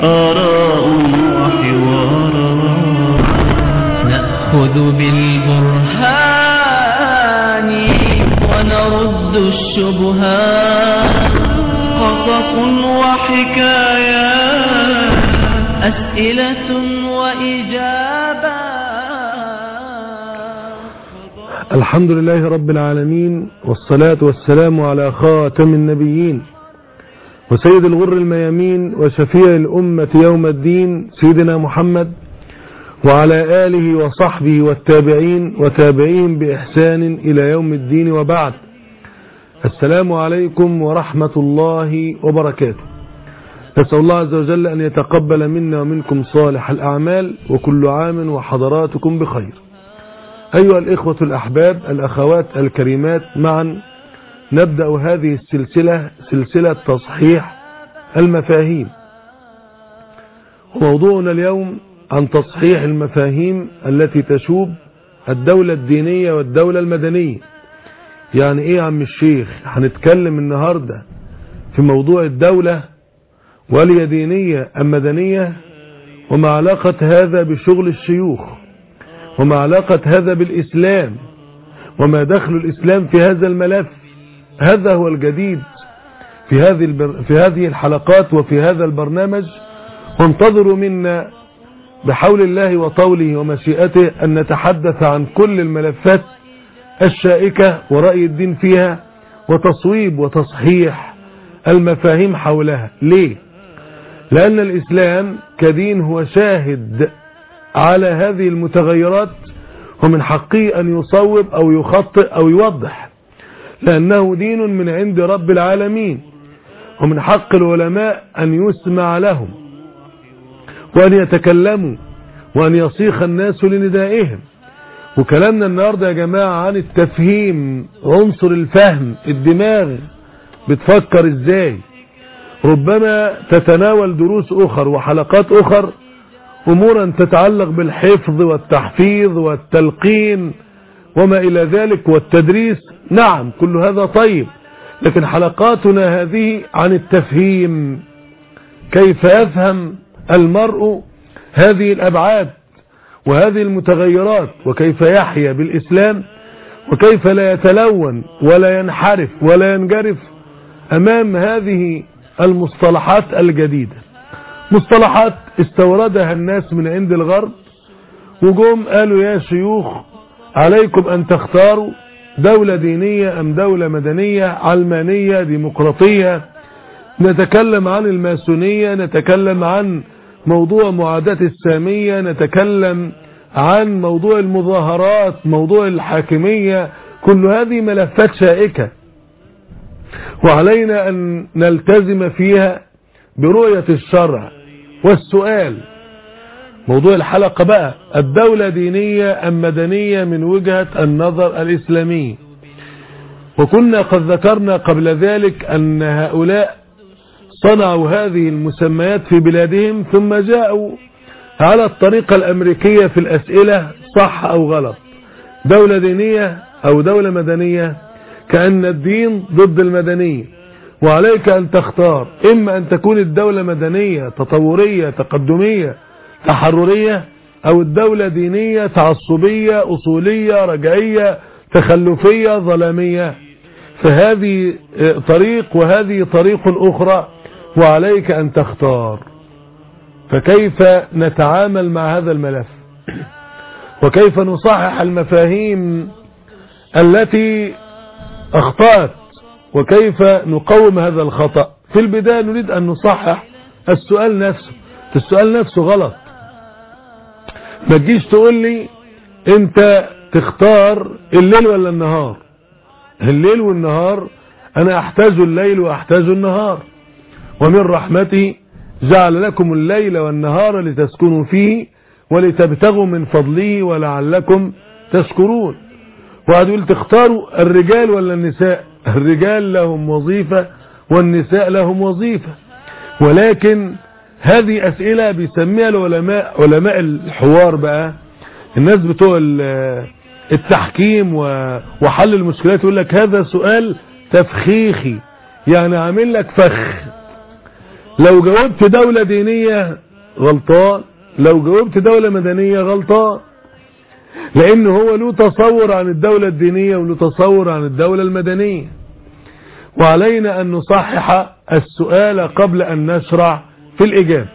آراء وحوارات نأخذ بالبرهان ونرد الشبهات قصص وحكايات أسئلة وإجابات الحمد لله رب العالمين والصلاة والسلام على خاتم النبيين وسيد الغر الميامين وشفيع الأمة يوم الدين سيدنا محمد وعلى آله وصحبه والتابعين وتابعين بإحسان إلى يوم الدين وبعد السلام عليكم ورحمة الله وبركاته نسأل الله عز وجل أن يتقبل منا ومنكم صالح الأعمال وكل عام وحضراتكم بخير أيها الإخوة الأحباب الأخوات الكريمات معا نبدأ هذه السلسلة سلسلة تصحيح المفاهيم وموضوعنا اليوم عن تصحيح المفاهيم التي تشوب الدولة الدينية والدولة المدنية يعني ايه يا عم الشيخ هنتكلم النهاردة في موضوع الدولة وهي دينية أم مدنية وما علاقة هذا بشغل الشيوخ وما علاقة هذا بالإسلام وما دخل الإسلام في هذا الملف هذا هو الجديد في هذه البر... في هذه الحلقات وفي هذا البرنامج وانتظروا منا بحول الله وطوله ومشيئته أن نتحدث عن كل الملفات الشائكة ورأي الدين فيها وتصويب وتصحيح المفاهيم حولها ليه لأن الإسلام كدين هو شاهد على هذه المتغيرات ومن حقه أن يصوب أو يخطئ أو يوضح لأنه دين من عند رب العالمين ومن حق العلماء أن يسمع لهم وأن يتكلموا وأن يصيخ الناس لندائهم وكلامنا النهاردة يا جماعة عن التفهيم عنصر الفهم الدماغ بتفكر ازاي ربما تتناول دروس أخر وحلقات أخر أمورا تتعلق بالحفظ والتحفيظ والتلقين وما إلى ذلك والتدريس نعم كل هذا طيب لكن حلقاتنا هذه عن التفهيم كيف يفهم المرء هذه الأبعاد وهذه المتغيرات وكيف يحيا بالإسلام وكيف لا يتلون ولا ينحرف ولا ينجرف أمام هذه المصطلحات الجديدة مصطلحات استوردها الناس من عند الغرب وجم قالوا يا شيوخ عليكم أن تختاروا دولة دينية أم دولة مدنية علمانية ديمقراطية نتكلم عن الماسونية نتكلم عن موضوع معاداة السامية نتكلم عن موضوع المظاهرات موضوع الحاكمية كل هذه ملفات شائكة وعلينا أن نلتزم فيها برؤية الشرع والسؤال موضوع الحلقة بقى الدولة دينية أم مدنية من وجهة النظر الإسلامي وكنا قد ذكرنا قبل ذلك أن هؤلاء صنعوا هذه المسميات في بلادهم ثم جاءوا على الطريقة الأمريكية في الأسئلة صح أو غلط دولة دينية أو دولة مدنية كأن الدين ضد المدنية وعليك أن تختار إما أن تكون الدولة مدنية تطورية تقدمية تحررية أو الدولة دينية تعصبية أصولية رجعية تخلفية ظلامية فهذه طريق وهذه طريق أخرى وعليك أن تختار فكيف نتعامل مع هذا الملف وكيف نصحح المفاهيم التي أخطأت وكيف نقوم هذا الخطأ في البداية نريد أن نصحح السؤال نفسه السؤال نفسه غلط ما تجيش تقول لي انت تختار الليل ولا النهار الليل والنهار انا احتاج الليل واحتاج النهار ومن رحمته جعل لكم الليل والنهار لتسكنوا فيه ولتبتغوا من فضله ولعلكم تشكرون وقعد يقول تختاروا الرجال ولا النساء الرجال لهم وظيفة والنساء لهم وظيفة ولكن هذه أسئلة بيسميها العلماء علماء الحوار بقى الناس بتوع التحكيم وحل المشكلات يقول لك هذا سؤال تفخيخي يعني عامل لك فخ لو جاوبت دولة دينية غلطان لو جاوبت دولة مدنية غلطان لان هو له تصور عن الدولة الدينية وله تصور عن الدولة المدنية وعلينا ان نصحح السؤال قبل ان نشرع في الاجابة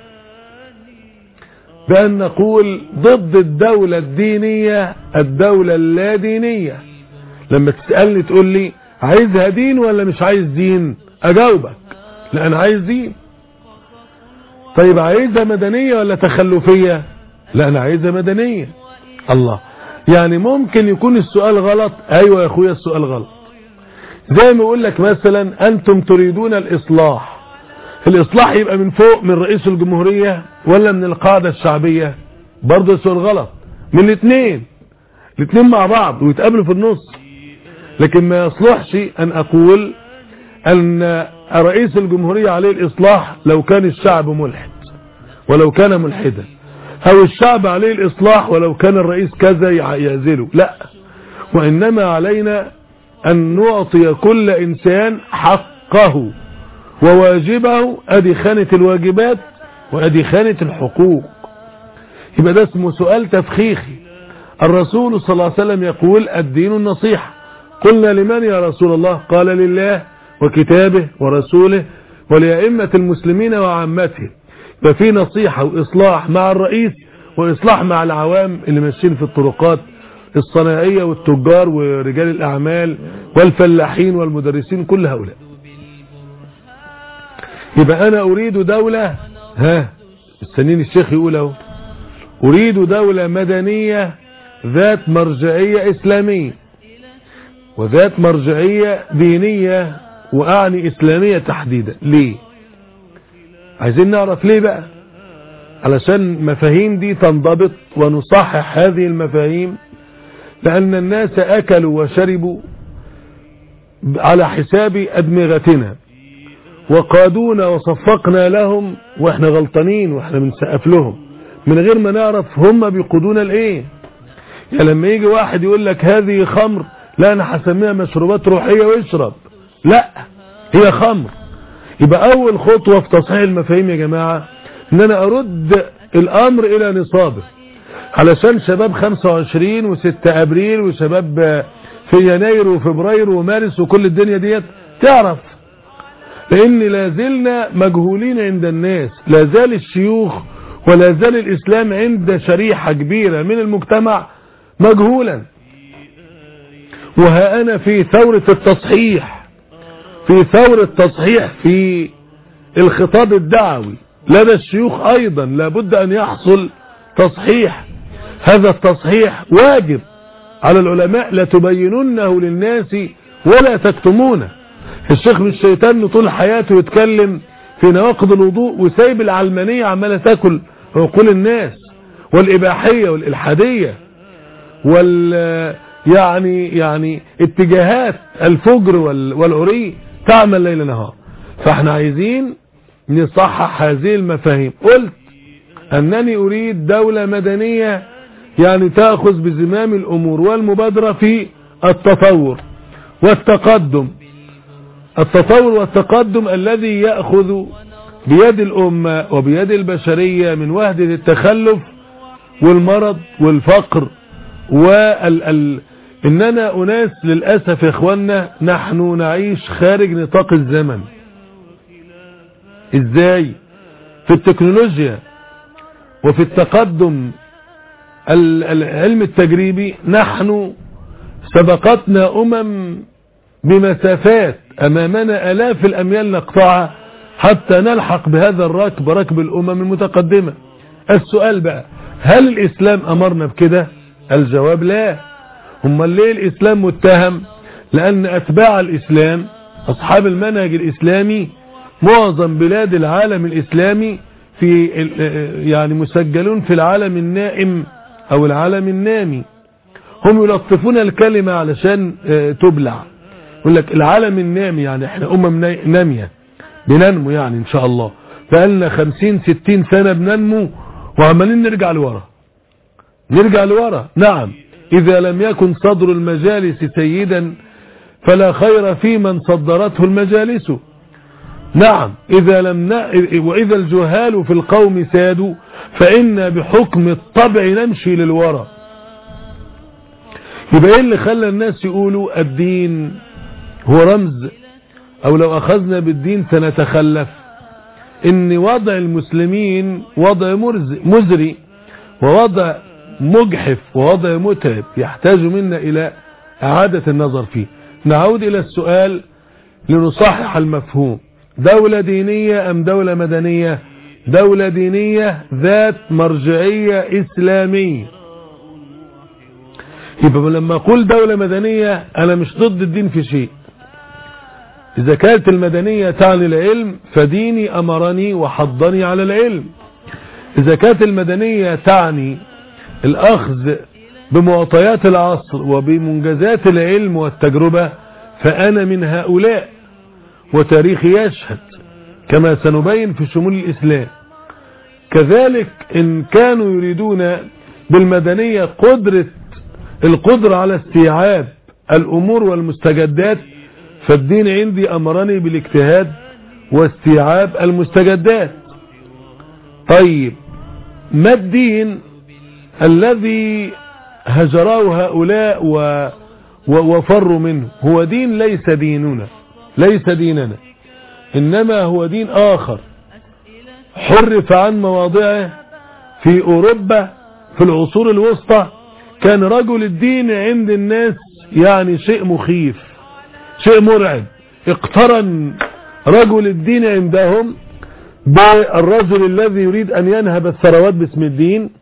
بان نقول ضد الدولة الدينية الدولة اللادينية لما تسألني تقول لي عايزها دين ولا مش عايز دين اجاوبك لا انا عايز دين طيب عايزها مدنية ولا تخلفية لا انا عايزها مدنية الله يعني ممكن يكون السؤال غلط ايوه يا اخويا السؤال غلط زي ما يقول لك مثلا انتم تريدون الاصلاح الاصلاح يبقى من فوق من رئيس الجمهورية ولا من القاعدة الشعبية برضه السؤال غلط من الاثنين الاثنين مع بعض ويتقابلوا في النص لكن ما يصلحش ان اقول ان رئيس الجمهورية عليه الاصلاح لو كان الشعب ملحد ولو كان ملحدا او الشعب عليه الاصلاح ولو كان الرئيس كذا يعزله لا وانما علينا ان نعطي كل انسان حقه وواجبه ادي خانة الواجبات وادي خانة الحقوق يبقى ده اسمه سؤال تفخيخي الرسول صلى الله عليه وسلم يقول الدين النصيحة قلنا لمن يا رسول الله قال لله وكتابه ورسوله ولأئمة المسلمين وعامته ففي نصيحة وإصلاح مع الرئيس وإصلاح مع العوام اللي ماشيين في الطرقات الصناعية والتجار ورجال الأعمال والفلاحين والمدرسين كل هؤلاء يبقى أنا أريد دولة ها السنين الشيخ يقول اهو أريد دولة مدنية ذات مرجعية إسلامية وذات مرجعية دينية وأعني إسلامية تحديدا ليه عايزين نعرف ليه بقى علشان مفاهيم دي تنضبط ونصحح هذه المفاهيم لأن الناس أكلوا وشربوا على حساب أدمغتنا وقادونا وصفقنا لهم واحنا غلطانين واحنا بنسقف لهم من غير ما نعرف هم بيقودونا لايه يعني لما يجي واحد يقول لك هذه خمر لا انا هسميها مشروبات روحية واشرب لا هي خمر يبقى اول خطوة في تصحيح المفاهيم يا جماعة ان انا ارد الامر الى نصابه علشان شباب 25 و6 ابريل وشباب في يناير وفبراير ومارس وكل الدنيا ديت تعرف لان لا زلنا مجهولين عند الناس لا زال الشيوخ ولا زال الاسلام عند شريحة كبيرة من المجتمع مجهولا وها انا في ثورة التصحيح في ثورة تصحيح في الخطاب الدعوي لدى الشيوخ ايضا لابد ان يحصل تصحيح هذا التصحيح واجب على العلماء لا تبيننه للناس ولا تكتمونه الشيخ مش شيطان طول حياته يتكلم في نواقض الوضوء وسايب العلمانية عمالة تاكل عقول الناس والإباحية والإلحادية وال يعني يعني اتجاهات الفجر والعري تعمل ليل نهار فاحنا عايزين نصحح هذه المفاهيم قلت أنني أريد دولة مدنية يعني تأخذ بزمام الأمور والمبادرة في التطور والتقدم التطور والتقدم الذي يأخذ بيد الأمة وبيد البشرية من وهدة التخلف والمرض والفقر وال ال... إننا أناس للأسف يا إخوانا نحن نعيش خارج نطاق الزمن إزاي في التكنولوجيا وفي التقدم العلم التجريبي نحن سبقتنا أمم بمسافات أمامنا ألاف الأميال نقطعها حتى نلحق بهذا الركب ركب الأمم المتقدمة السؤال بقى هل الإسلام أمرنا بكده الجواب لا هم ليه الإسلام متهم لأن أتباع الإسلام أصحاب المنهج الإسلامي معظم بلاد العالم الإسلامي في يعني مسجلون في العالم النائم أو العالم النامي هم يلطفون الكلمة علشان تبلع يقول لك العالم النامي يعني احنا أمم نامية بننمو يعني ان شاء الله بقالنا خمسين ستين سنة بننمو وعمالين نرجع لورا نرجع لورا نعم إذا لم يكن صدر المجالس سيدا فلا خير في من صدرته المجالس نعم إذا لم ن... وإذا الجهال في القوم سادوا فإن بحكم الطبع نمشي للوراء يبقى ايه اللي خلى الناس يقولوا الدين هو رمز او لو اخذنا بالدين سنتخلف ان وضع المسلمين وضع مرز- مزري ووضع مجحف ووضع متعب يحتاج منا الى اعادة النظر فيه نعود الى السؤال لنصحح المفهوم دولة دينية ام دولة مدنية دولة دينية ذات مرجعية اسلامية يبقى لما اقول دولة مدنية انا مش ضد الدين في شيء اذا كانت المدنية تعني العلم فديني امرني وحضني على العلم اذا كانت المدنية تعني الاخذ بمعطيات العصر وبمنجزات العلم والتجربة فانا من هؤلاء وتاريخي يشهد كما سنبين في شمول الاسلام كذلك ان كانوا يريدون بالمدنية قدرة القدرة على استيعاب الامور والمستجدات فالدين عندي امرني بالاجتهاد واستيعاب المستجدات طيب ما الدين الذي هجراه هؤلاء و و وفروا منه هو دين ليس ديننا ليس ديننا انما هو دين اخر حرف عن مواضعه في اوروبا في العصور الوسطى كان رجل الدين عند الناس يعني شيء مخيف شيء مرعب اقترن رجل الدين عندهم بالرجل الذي يريد ان ينهب الثروات باسم الدين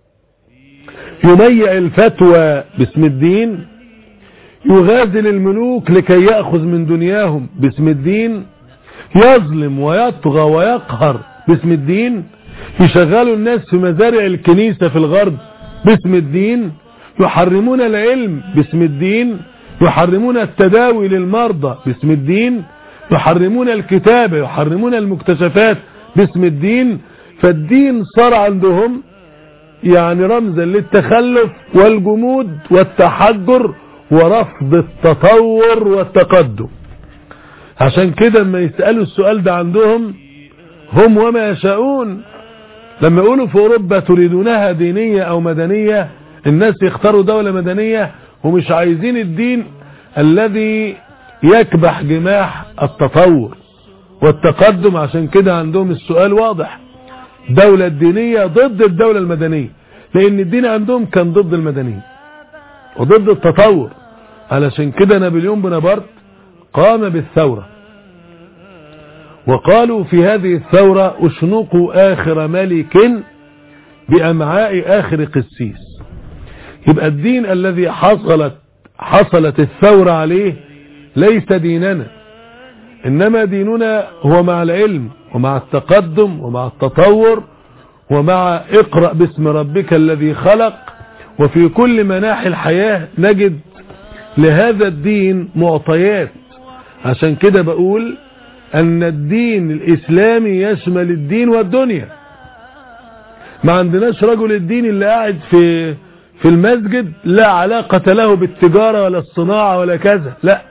يميع الفتوى باسم الدين يغازل الملوك لكي يأخذ من دنياهم باسم الدين يظلم ويطغى ويقهر باسم الدين يشغلوا الناس في مزارع الكنيسة في الغرب باسم الدين يحرمون العلم باسم الدين يحرمون التداوي للمرضى باسم الدين يحرمون الكتابة يحرمون المكتشفات باسم الدين فالدين صار عندهم يعني رمزا للتخلف والجمود والتحجر ورفض التطور والتقدم عشان كده لما يسألوا السؤال ده عندهم هم وما يشاءون لما يقولوا في اوروبا تريدونها دينية او مدنية الناس يختاروا دولة مدنية ومش عايزين الدين الذي يكبح جماح التطور والتقدم عشان كده عندهم السؤال واضح دولة الدينية ضد الدولة المدنية لان الدين عندهم كان ضد المدنية وضد التطور علشان كده نابليون بونابرت قام بالثورة وقالوا في هذه الثورة اشنقوا اخر ملك بامعاء اخر قسيس يبقى الدين الذي حصلت حصلت الثورة عليه ليس ديننا انما ديننا هو مع العلم ومع التقدم ومع التطور ومع اقرأ باسم ربك الذي خلق وفي كل مناحي الحياة نجد لهذا الدين معطيات عشان كده بقول ان الدين الاسلامي يشمل الدين والدنيا ما عندناش رجل الدين اللي قاعد في في المسجد لا علاقة له بالتجارة ولا الصناعة ولا كذا لا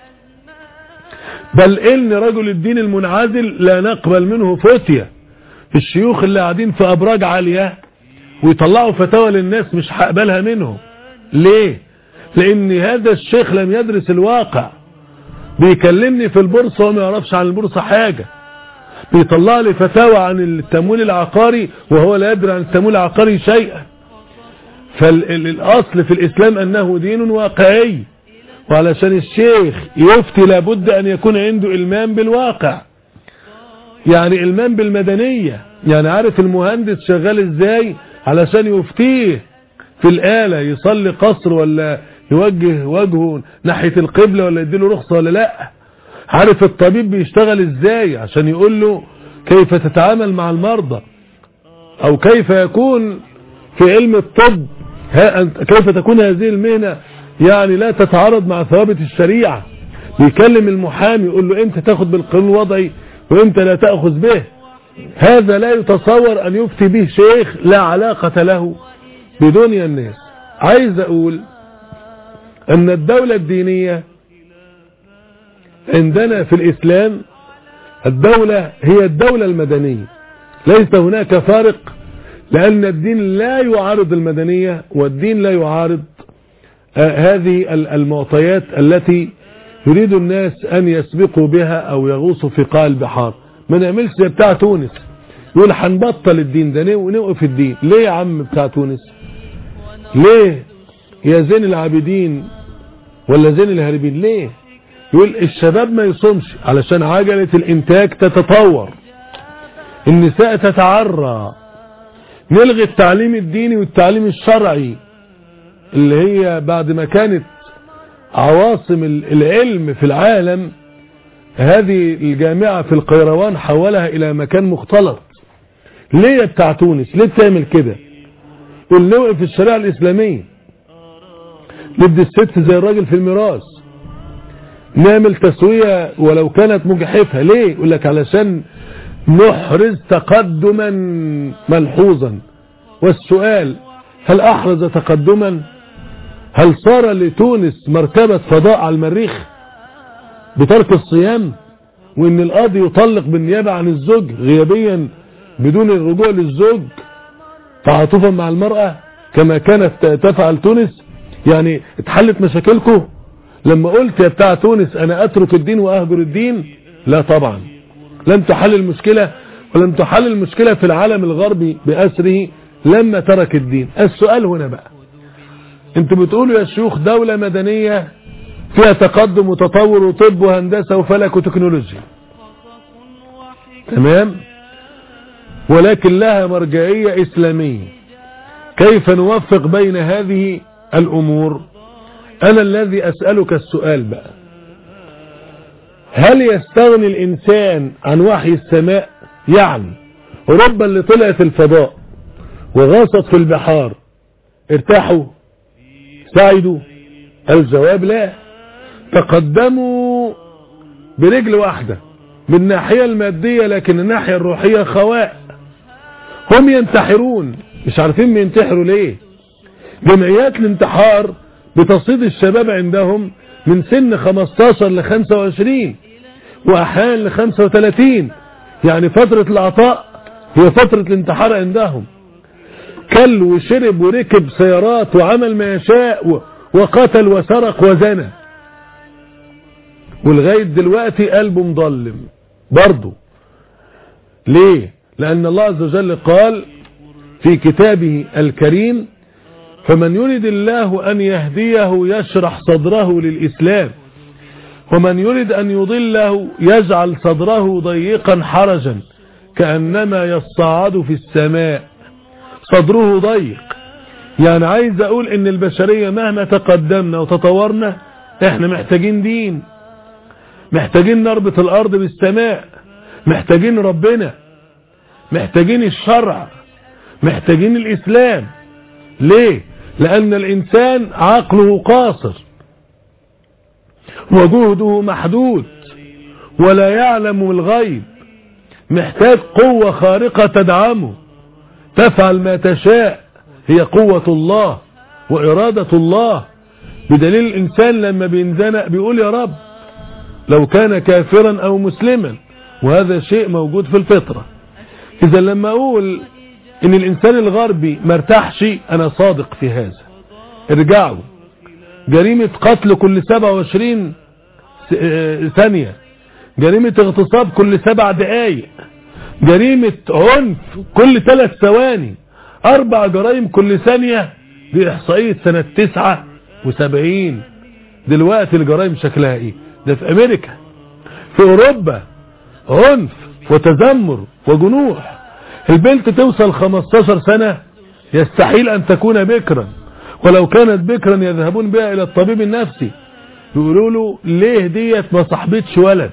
بل ان رجل الدين المنعزل لا نقبل منه فتية الشيوخ اللي قاعدين في ابراج عالية ويطلعوا فتاوى للناس مش هقبلها منهم ليه لان هذا الشيخ لم يدرس الواقع بيكلمني في البورصة وما يعرفش عن البورصة حاجة بيطلع لي فتاوى عن التمويل العقاري وهو لا يدري عن التمويل العقاري شيئا فالاصل في الاسلام انه دين واقعي وعلشان الشيخ يفتي لابد ان يكون عنده المام بالواقع يعني المام بالمدنية يعني عارف المهندس شغال ازاي علشان يفتيه في الآلة يصلي قصر ولا يوجه وجهه ناحية القبلة ولا يديله رخصة ولا لا عارف الطبيب بيشتغل ازاي عشان يقول له كيف تتعامل مع المرضى او كيف يكون في علم الطب كيف تكون هذه المهنة يعني لا تتعارض مع ثوابت الشريعة بيكلم المحامي يقول له امتى تاخد بالقانون الوضعي وامتى لا تأخذ به هذا لا يتصور ان يفتي به شيخ لا علاقة له بدنيا الناس عايز اقول ان الدولة الدينية عندنا في الاسلام الدولة هي الدولة المدنية ليس هناك فارق لأن الدين لا يعارض المدنية والدين لا يعارض آه هذه المعطيات التي يريد الناس أن يسبقوا بها أو يغوصوا في قاع البحار ما نعملش زي بتاع تونس يقول هنبطل الدين ده نوقف الدين ليه يا عم بتاع تونس ليه يا زين العابدين ولا زين الهاربين ليه يقول الشباب ما يصومش علشان عجلة الانتاج تتطور النساء تتعرى نلغي التعليم الديني والتعليم الشرعي اللي هي بعد ما كانت عواصم العلم في العالم هذه الجامعة في القيروان حولها الى مكان مختلط ليه بتاع تونس ليه بتعمل كده يقول نوقف الشريعة الاسلامية ندي الست زي الراجل في الميراث نعمل تسوية ولو كانت مجحفة ليه يقول لك علشان نحرز تقدما ملحوظا والسؤال هل احرز تقدما هل صار لتونس مركبة فضاء على المريخ بترك الصيام وان القاضي يطلق بالنيابة عن الزوج غيابيا بدون الرجوع للزوج تعاطفا مع المرأة كما كانت تفعل تونس يعني اتحلت مشاكلكم لما قلت يا بتاع تونس انا اترك الدين واهجر الدين لا طبعا لم تحل المشكلة ولم تحل المشكلة في العالم الغربي بأسره لما ترك الدين السؤال هنا بقى انتوا بتقولوا يا شيوخ دولة مدنية فيها تقدم وتطور وطب وهندسة وفلك وتكنولوجيا تمام ولكن لها مرجعية إسلامية كيف نوفق بين هذه الأمور أنا الذي أسألك السؤال بقى هل يستغني الإنسان عن وحي السماء يعني أوروبا اللي طلعت الفضاء وغاصت في البحار ارتاحوا سعدوا الجواب لا تقدموا برجل واحدة بالناحية المادية لكن الناحية الروحية خواء هم ينتحرون مش عارفين بينتحروا ليه جمعيات الانتحار بتصيد الشباب عندهم من سن 15 ل 25 واحيانا ل 35 يعني فترة العطاء هي فترة الانتحار عندهم كل وشرب وركب سيارات وعمل ما يشاء وقتل وسرق وزنى ولغاية دلوقتي قلبه مظلم برضه ليه لأن الله عز وجل قال في كتابه الكريم فمن يريد الله أن يهديه يشرح صدره للإسلام ومن يريد أن يضله يجعل صدره ضيقا حرجا كأنما يصعد في السماء صدره ضيق يعني عايز أقول إن البشرية مهما تقدمنا وتطورنا احنا محتاجين دين محتاجين نربط الأرض بالسماء محتاجين ربنا محتاجين الشرع محتاجين الإسلام ليه لأن الإنسان عقله قاصر وجهده محدود ولا يعلم الغيب محتاج قوة خارقة تدعمه تفعل ما تشاء هي قوة الله وإرادة الله بدليل الإنسان لما بينزنق بيقول يا رب لو كان كافرا أو مسلما وهذا شيء موجود في الفطرة إذا لما أقول إن الإنسان الغربي مرتاحش أنا صادق في هذا ارجعوا جريمة قتل كل 27 ثانية جريمة اغتصاب كل سبع دقايق جريمة عنف كل ثلاث ثواني اربع جرائم كل ثانية دي احصائية سنة تسعة وسبعين دلوقتي الجرائم شكلها ايه ده في امريكا في اوروبا عنف وتذمر وجنوح البنت توصل 15 سنة يستحيل ان تكون بكرا ولو كانت بكرا يذهبون بها الى الطبيب النفسي يقولوا له ليه ديت ما صاحبتش ولد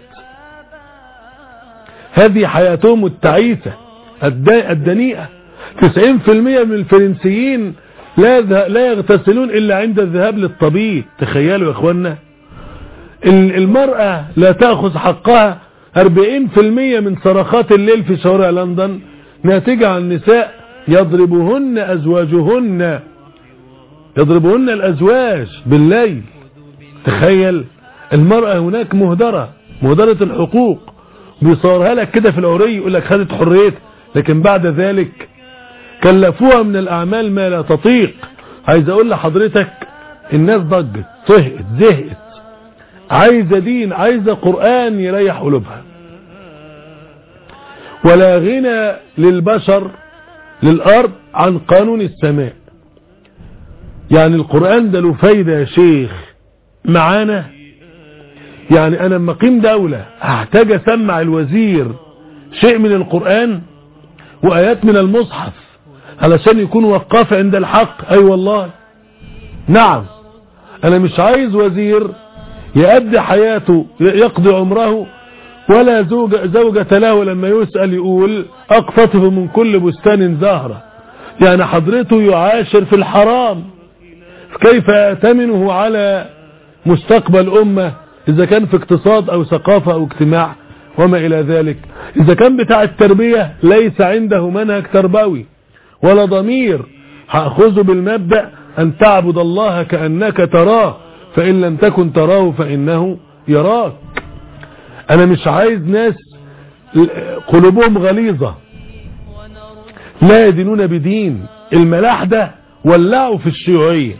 هذه حياتهم التعيسة الدنيئة 90% من الفرنسيين لا لا يغتسلون الا عند الذهاب للطبيب تخيلوا يا اخوانا المرأة لا تأخذ حقها 40% من صرخات الليل في شوارع لندن ناتجة عن نساء يضربهن ازواجهن يضربهن الازواج بالليل تخيل المرأة هناك مهدرة مهدرة الحقوق بيصورها لك كده في العري يقول لك خدت حريتها لكن بعد ذلك كلفوها من الأعمال ما لا تطيق عايز أقول لحضرتك الناس ضجت طهقت زهقت عايزة دين عايزة قرآن يريح قلوبها ولا غنى للبشر للأرض عن قانون السماء يعني القرآن ده له فايدة يا شيخ معانا يعني أنا لما أقيم دولة هحتاج أسمع الوزير شيء من القرآن وآيات من المصحف علشان يكون وقاف عند الحق أي أيوة والله نعم أنا مش عايز وزير يأدي حياته يقضي عمره ولا زوجة, زوجة له لما يسأل يقول أقتطف من كل بستان زهرة يعني حضرته يعاشر في الحرام كيف يأتمنه على مستقبل أمة إذا كان في اقتصاد أو ثقافة أو اجتماع وما إلى ذلك إذا كان بتاع التربية ليس عنده منهج تربوي ولا ضمير هأخذه بالمبدأ أن تعبد الله كأنك تراه فإن لم تكن تراه فإنه يراك أنا مش عايز ناس قلوبهم غليظة لا يدينون بدين الملاحدة ولعوا في الشيوعية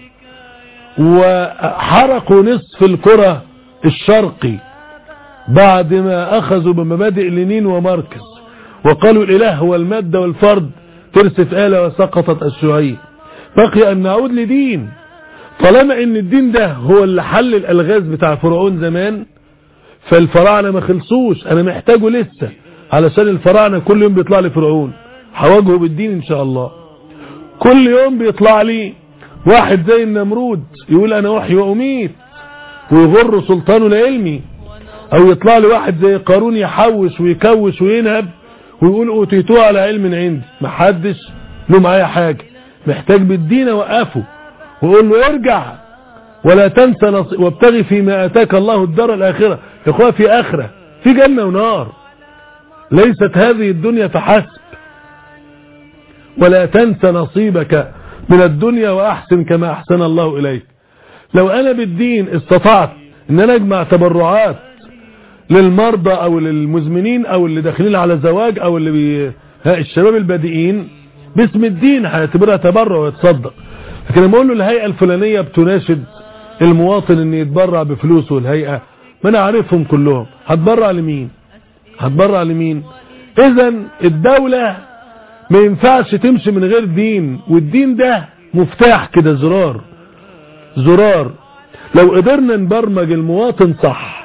وحرقوا نصف الكرة الشرقي بعد ما أخذوا بمبادئ لينين وماركس وقالوا الإله هو المادة والفرد ترسف آلة وسقطت الشيوعية بقي أن نعود لدين طالما ان الدين ده هو اللي حل الالغاز بتاع فرعون زمان فالفراعنة ما خلصوش انا محتاجه لسه علشان الفراعنة كل يوم بيطلع لي فرعون هواجهه بالدين ان شاء الله كل يوم بيطلع لي واحد زي النمرود يقول انا وحي واميت ويغر سلطانه لعلمي او يطلع لي واحد زي قارون يحوش ويكوش وينهب ويقول اوتيتوه على علم عندي محدش له معايا حاجة محتاج بالدين اوقفه وقول له ارجع ولا تنسى نص... وابتغي فيما اتاك الله الدار الاخره يا اخويا في اخره في جنه ونار ليست هذه الدنيا فحسب ولا تنسى نصيبك من الدنيا واحسن كما احسن الله اليك لو انا بالدين استطعت ان انا اجمع تبرعات للمرضى او للمزمنين او اللي داخلين على زواج او اللي بي... الشباب البادئين باسم الدين هيعتبرها تبرع ويتصدق لكن لما اقول له الهيئه الفلانيه بتناشد المواطن ان يتبرع بفلوسه الهيئه ما انا عارفهم كلهم هتبرع لمين هتبرع لمين اذا الدوله ما ينفعش تمشي من غير دين والدين ده مفتاح كده زرار زرار لو قدرنا نبرمج المواطن صح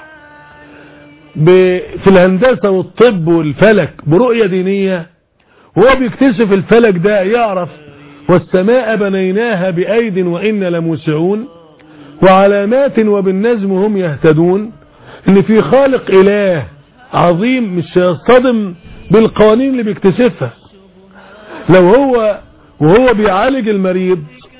في الهندسة والطب والفلك برؤية دينية هو بيكتشف الفلك ده يعرف والسماء بنيناها بأيد وإنا لموسعون وعلامات وبالنجم هم يهتدون ان في خالق اله عظيم مش هيصطدم بالقوانين اللي بيكتشفها لو هو وهو بيعالج المريض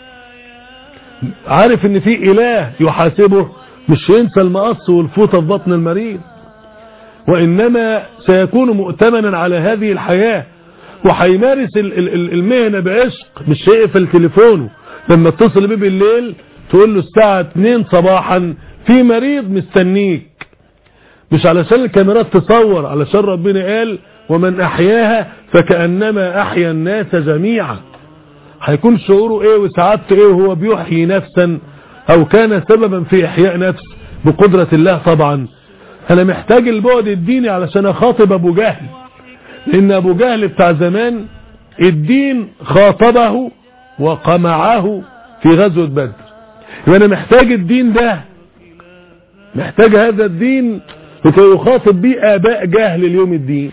عارف ان في اله يحاسبه مش ينسى المقص والفوطة في بطن المريض وانما سيكون مؤتمنا على هذه الحياة وهيمارس المهنة بعشق مش هيقفل تليفونه لما اتصل بيه بالليل تقول له الساعة 2 صباحا في مريض مستنيك مش علشان الكاميرات تصور علشان ربنا قال ومن احياها فكأنما احيا الناس جميعا هيكون شعوره ايه وسعادته ايه وهو بيحيي نفسا او كان سببا في احياء نفس بقدرة الله طبعا انا محتاج البعد الديني علشان اخاطب ابو جهل لان ابو جهل بتاع زمان الدين خاطبه وقمعه في غزوة بدر يبقى انا محتاج الدين ده محتاج هذا الدين لكي يخاطب بيه اباء جهل اليوم الدين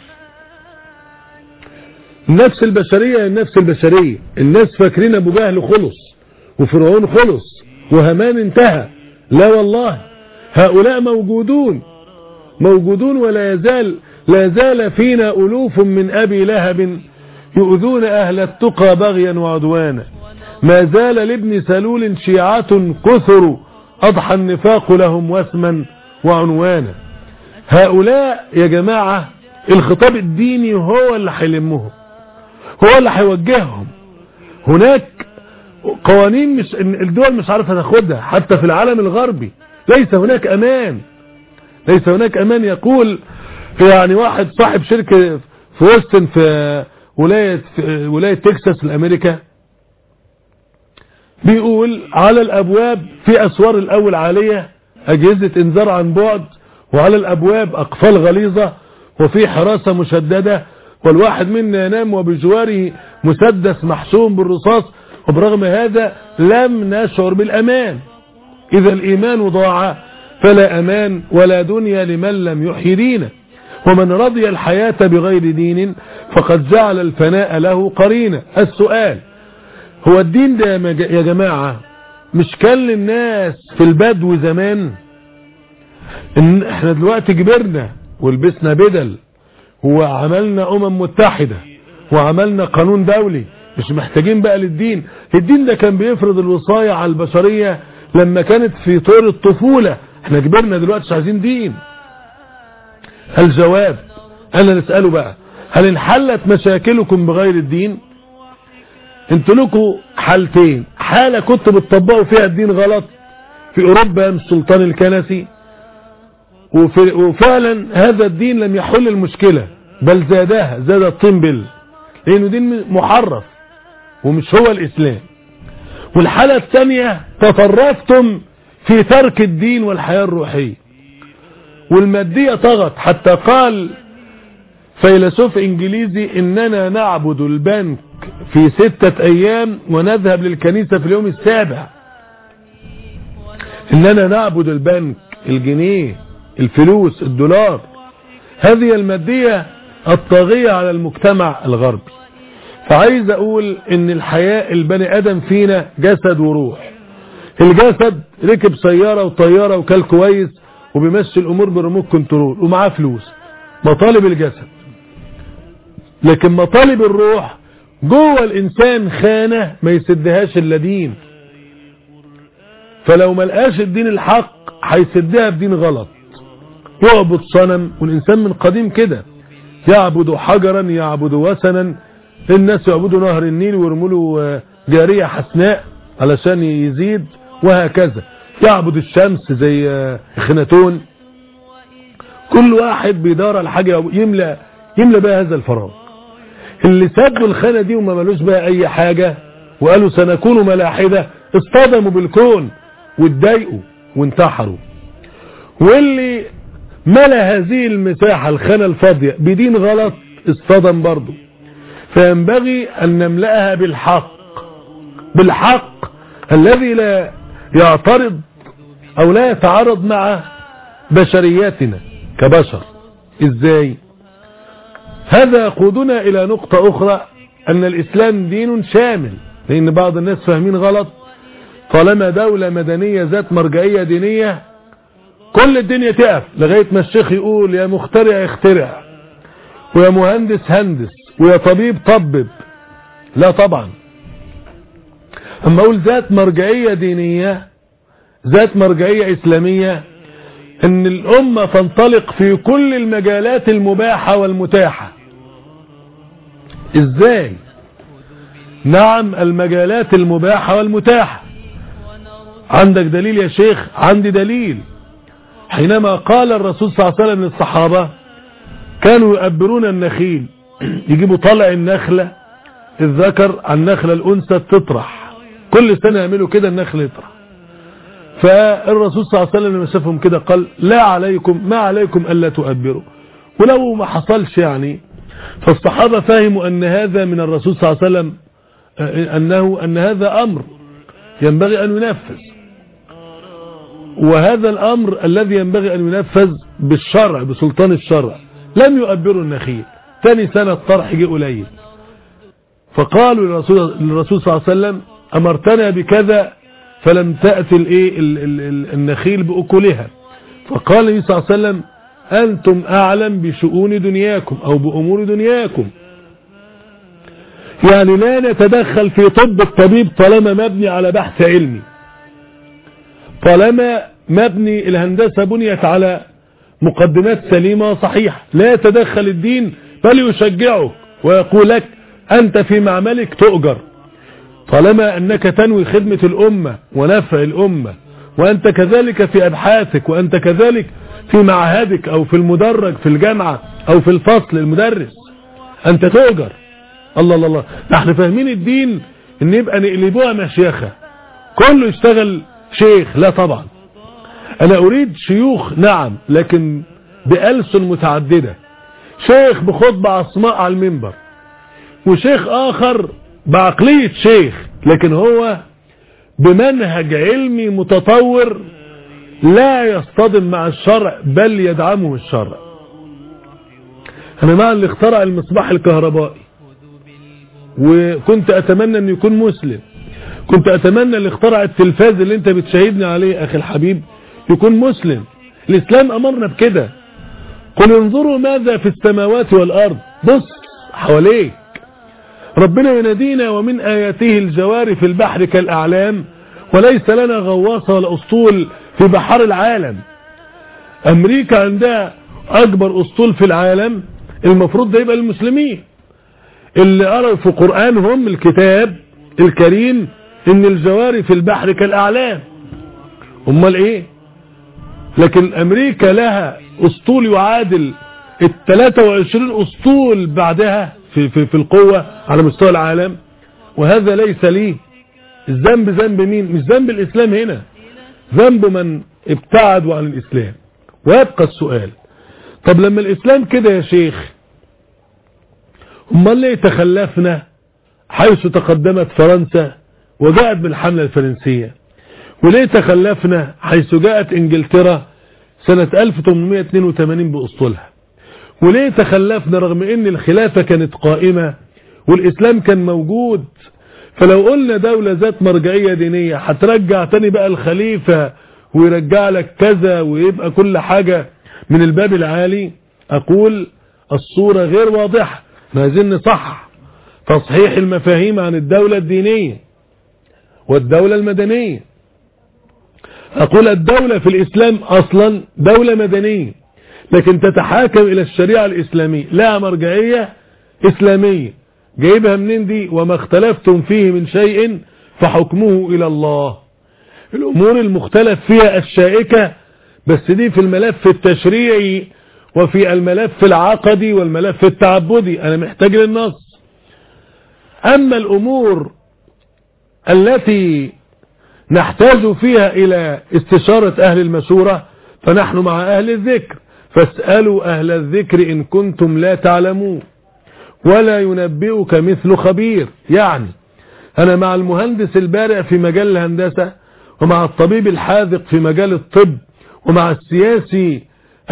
النفس البشرية النفس البشرية الناس فاكرين ابو جهل خلص وفرعون خلص وهمان انتهى لا والله هؤلاء موجودون موجودون ولا يزال لا زال فينا ألوف من أبي لهب يؤذون أهل التقى بغيا وعدوانا ما زال لابن سلول شيعة كثر أضحى النفاق لهم وسما وعنوانا هؤلاء يا جماعة الخطاب الديني هو اللي هيلمهم هو اللي هيوجههم هناك قوانين مش الدول مش عارفة تاخدها حتى في العالم الغربي ليس هناك امان ليس هناك امان يقول يعني واحد صاحب شركة في وستن في ولاية في ولاية تكساس الامريكا بيقول على الابواب في اسوار الاول عالية اجهزة انذار عن بعد وعلى الابواب اقفال غليظة وفي حراسة مشددة والواحد منا ينام وبجواره مسدس محسوم بالرصاص وبرغم هذا لم نشعر بالامان اذا الايمان ضاع فلا امان ولا دنيا لمن لم يحيي دينه ومن رضي الحياة بغير دين فقد جعل الفناء له قرينة السؤال هو الدين ده يا جماعة مش كان للناس في البدو زمان ان احنا دلوقتي كبرنا ولبسنا بدل وعملنا امم متحدة وعملنا قانون دولي مش محتاجين بقى للدين الدين ده كان بيفرض الوصاية على البشرية لما كانت في طور الطفولة احنا كبرنا دلوقتي مش عايزين دين الجواب انا نسأله بقى هل انحلت مشاكلكم بغير الدين انتوا لكم حالتين حالة كنتوا بتطبقوا فيها الدين غلط في اوروبا من السلطان الكنسي وفي وفعلا هذا الدين لم يحل المشكلة بل زادها زاد الطين بل لانه دين محرف ومش هو الاسلام والحالة الثانية تطرفتم في ترك الدين والحياة الروحية والمادية طغت حتى قال فيلسوف انجليزي اننا نعبد البنك في ستة ايام ونذهب للكنيسة في اليوم السابع اننا نعبد البنك الجنيه الفلوس الدولار هذه المادية الطاغية على المجتمع الغربي فعايز اقول ان الحياة البني ادم فينا جسد وروح الجسد ركب سيارة وطيارة وكل كويس وبيمشي الامور بريموت كنترول ومعاه فلوس مطالب الجسد لكن مطالب الروح جوه الانسان خانة ما يسدهاش الا دين فلو ما لقاش الدين الحق هيسدها بدين غلط يعبد صنم والانسان من قديم كده يعبد حجرا يعبد وثنا الناس يعبدوا نهر النيل ويرموا له جارية حسناء علشان يزيد وهكذا يعبد الشمس زي اخناتون كل واحد بيدار على حاجة يملى يملى بقى هذا الفراغ اللي سدوا الخانة دي وما ملوش بقى اي حاجة وقالوا سنكون ملاحدة اصطدموا بالكون واتضايقوا وانتحروا واللي ملا هذه المساحة الخانة الفاضية بدين غلط اصطدم برضه فينبغي ان نملأها بالحق بالحق الذي لا يعترض او لا يتعارض مع بشرياتنا كبشر ازاي هذا يقودنا الى نقطة اخرى ان الاسلام دين شامل لان بعض الناس فاهمين غلط طالما دولة مدنية ذات مرجعية دينية كل الدنيا تقف لغاية ما الشيخ يقول يا مخترع اخترع ويا مهندس هندس ويا طبيب طبب لا طبعا اما اقول ذات مرجعية دينية ذات مرجعية اسلامية ان الامة تنطلق في كل المجالات المباحة والمتاحة ازاي نعم المجالات المباحة والمتاحة عندك دليل يا شيخ عندي دليل حينما قال الرسول صلى الله عليه وسلم للصحابة كانوا يؤبرون النخيل يجيبوا طلع النخلة الذكر على النخلة الأنثى تطرح كل سنة يعملوا كده النخل يطرح فالرسول صلى الله عليه وسلم لما شافهم كده قال لا عليكم ما عليكم ألا تؤبروا ولو ما حصلش يعني فالصحابة فهموا أن هذا من الرسول صلى الله عليه وسلم أنه أن هذا أمر ينبغي أن ينفذ وهذا الأمر الذي ينبغي أن ينفذ بالشرع بسلطان الشرع لم يؤبروا النخيل ثاني سنة الطرح جه قليل فقالوا للرسول, للرسول صلى الله عليه وسلم أمرتنا بكذا فلم تأتي الايه النخيل بأكلها فقال النبي صلى الله عليه وسلم أنتم أعلم بشؤون دنياكم أو بأمور دنياكم يعني لا نتدخل في طب الطبيب طالما مبني على بحث علمي طالما مبني الهندسة بنيت على مقدمات سليمة وصحيحة لا يتدخل الدين بل يشجعك ويقول لك أنت في معملك تؤجر طالما أنك تنوي خدمة الأمة ونفع الأمة وأنت كذلك في أبحاثك وأنت كذلك في معهدك او في المدرج في الجامعة او في الفصل المدرس انت تؤجر الله الله الله ده احنا فاهمين الدين ان يبقى نقلبوها مشيخة كله يشتغل شيخ لا طبعا انا اريد شيوخ نعم لكن بألسن متعددة شيخ بخطبة عصماء على المنبر وشيخ اخر بعقلية شيخ لكن هو بمنهج علمي متطور لا يصطدم مع الشرع بل يدعمه الشرع انا مع اللي اخترع المصباح الكهربائي وكنت اتمنى ان يكون مسلم كنت اتمنى اللي اخترع التلفاز اللي انت بتشاهدني عليه اخي الحبيب يكون مسلم الاسلام امرنا بكده قل انظروا ماذا في السماوات والارض بص حواليك ربنا ينادينا ومن اياته الجوار في البحر كالاعلام وليس لنا غواصة ولا اسطول في بحر العالم امريكا عندها اكبر اسطول في العالم المفروض ده يبقى المسلمين اللي قرأوا في قرآنهم الكتاب الكريم ان الجواري في البحر كالاعلام امال ايه لكن امريكا لها اسطول يعادل ال 23 اسطول بعدها في, في, في القوة على مستوى العالم وهذا ليس لي الذنب ذنب مين مش ذنب الاسلام هنا ذنب من ابتعدوا عن الاسلام ويبقى السؤال طب لما الاسلام كده يا شيخ امال ليه تخلفنا حيث تقدمت فرنسا وجاءت بالحملة الفرنسية وليه تخلفنا حيث جاءت انجلترا سنة 1882 باسطولها وليه تخلفنا رغم ان الخلافة كانت قائمة والاسلام كان موجود فلو قلنا دولة ذات مرجعية دينية هترجع تاني بقى الخليفة ويرجع لك كذا ويبقى كل حاجة من الباب العالي اقول الصورة غير واضحة ما زلنا صح تصحيح المفاهيم عن الدولة الدينية والدولة المدنية اقول الدولة في الاسلام اصلا دولة مدنية لكن تتحاكم الى الشريعة الاسلامية لها مرجعية اسلامية جايبها منين دي وما اختلفتم فيه من شيء فحكمه الى الله الامور المختلف فيها الشائكة بس دي في الملف التشريعي وفي الملف العقدي والملف التعبدي انا محتاج للنص اما الامور التي نحتاج فيها الى استشارة اهل المشورة فنحن مع اهل الذكر فاسألوا اهل الذكر ان كنتم لا تعلمون ولا ينبئك مثل خبير يعني انا مع المهندس البارع في مجال الهندسة ومع الطبيب الحاذق في مجال الطب ومع السياسي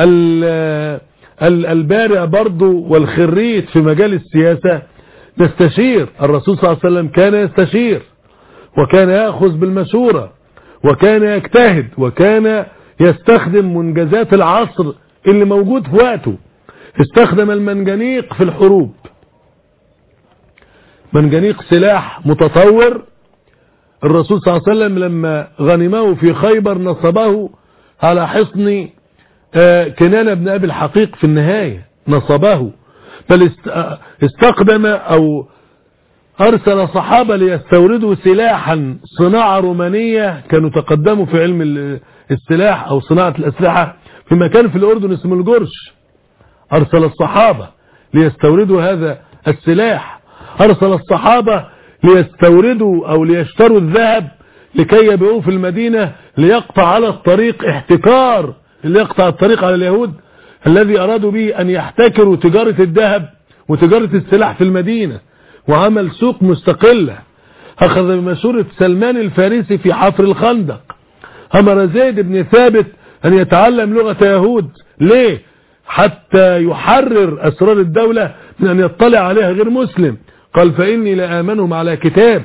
البارع برضو والخريج في مجال السياسة نستشير الرسول صلى الله عليه وسلم كان يستشير وكان يأخذ بالمشورة وكان يجتهد وكان يستخدم منجزات العصر اللي موجود في وقته استخدم المنجنيق في الحروب منجنيق سلاح متطور الرسول صلى الله عليه وسلم لما غنمه في خيبر نصبه على حصن كنانة بن أبي الحقيق في النهاية نصبه بل استقدم أو أرسل صحابة ليستوردوا سلاحا صناعة رومانية كانوا تقدموا في علم السلاح أو صناعة الأسلحة في مكان في الأردن اسمه الجرش أرسل الصحابة ليستوردوا هذا السلاح أرسل الصحابة ليستوردوا أو ليشتروا الذهب لكي يبيعوه في المدينة ليقطع على الطريق احتكار اللي يقطع الطريق على اليهود الذي أرادوا به أن يحتكروا تجارة الذهب وتجارة السلاح في المدينة وعمل سوق مستقلة أخذ بمشورة سلمان الفارسي في حفر الخندق أمر زيد بن ثابت أن يتعلم لغة يهود ليه حتى يحرر أسرار الدولة من أن يطلع عليها غير مسلم قال فإني لآمنهم على كتاب